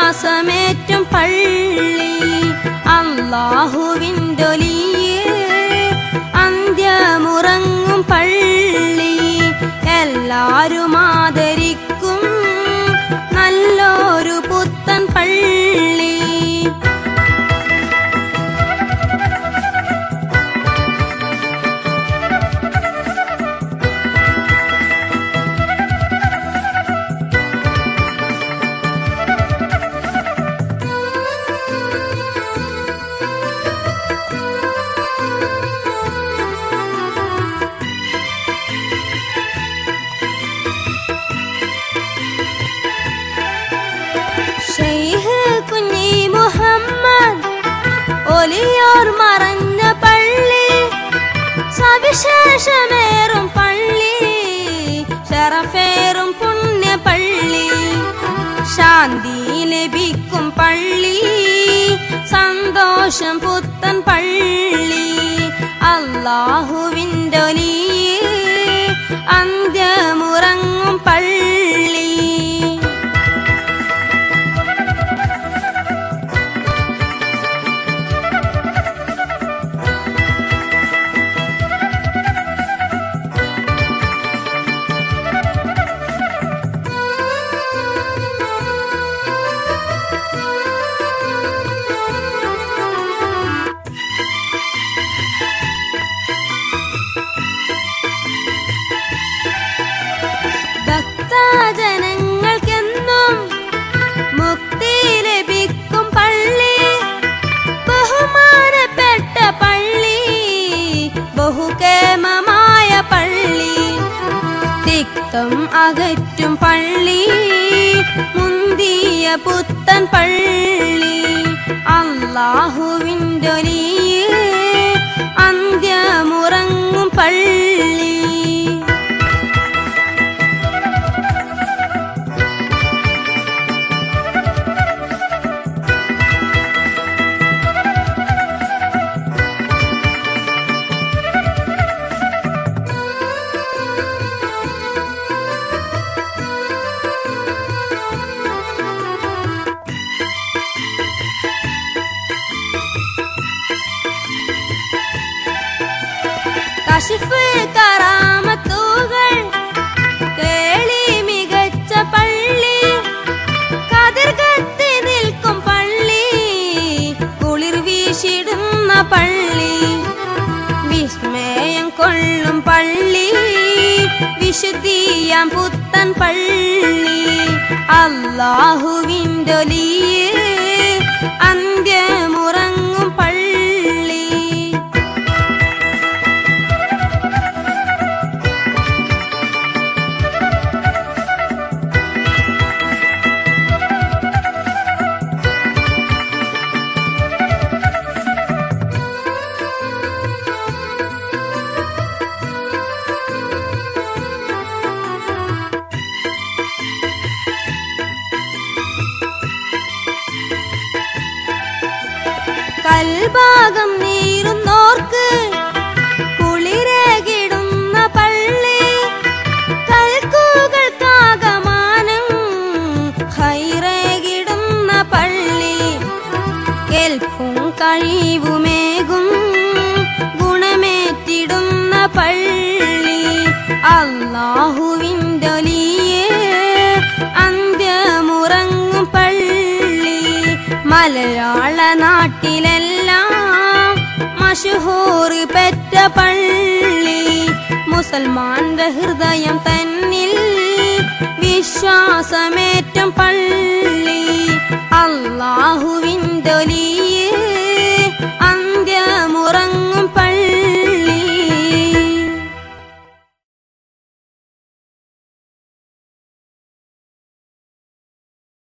വിശ്വാസമേറ്റും പള്ളി അള്ളാഹുവിൻ്റൊലിയേ അന്ത്യമുറങ്ങും പള്ളി എല്ലാരും ആദരിക്കും നല്ലൊരു പുത്തൻ പള്ളി ഷെയ്ഖ് കുഞ്ഞി മുഹമ്മദ് ഒലിയോർ മറഞ്ഞ പള്ളി സവിശേഷമേറും പള്ളി ഷറഫേറും പുണ്യ പള്ളി ശാന്തി ലഭിക്കും പള്ളി സന്തോഷം പുത്തൻ പള്ളി അള്ളാഹുവിൻ്റെ അന്ത്യമുറങ്ങും പള്ളി ഭക്തജനങ്ങൾക്കെന്നും മുക്തി ലഭിക്കും പള്ളി ബഹുമാനപ്പെട്ട പള്ളി ബഹുകേമമായ പള്ളി തിക്തം അകറ്റും പള്ളി മുന്തിയ പുത്തൻ പള്ളി അള്ളാഹുവിൻ്റെ അന്ത്യമുറങ്ങും പള്ളി കശിഫ് കറാമത്തുകൾ കേളി മികച്ച പള്ളി കതിർകത്തി നിൽക്കും പള്ളി കുളിർ വീശിടുന്ന പള്ളി വിസ്മയം കൊള്ളും പള്ളി വിശുദ്ധിയാം പുത്തൻ പള്ളി അള്ളാഹുവിൻ്റെ അന്ത്യമുറങ്ങും പള്ളി കൽഭാഗം നീറുന്നോർക്ക് കുളിരകിടുന്ന പള്ളി കൽക്കുകൾക്കാകമാനം ഹൈറകിടുന്ന പള്ളി കേൾക്കും കഴിവുമേകും ഗുണമേറ്റിടുന്ന പള്ളി അള്ളാഹുവിൻ്റെ അന്ത്യമുറങ്ങും പള്ളി മലയാള നാട്ടിലെല്ലാം മഷഹൂർ പെറ്റ പള്ളി മുസൽമാന്റെ ഹൃദയം തന്നിൽ വിശ്വാസമേറ്റം പള്ളി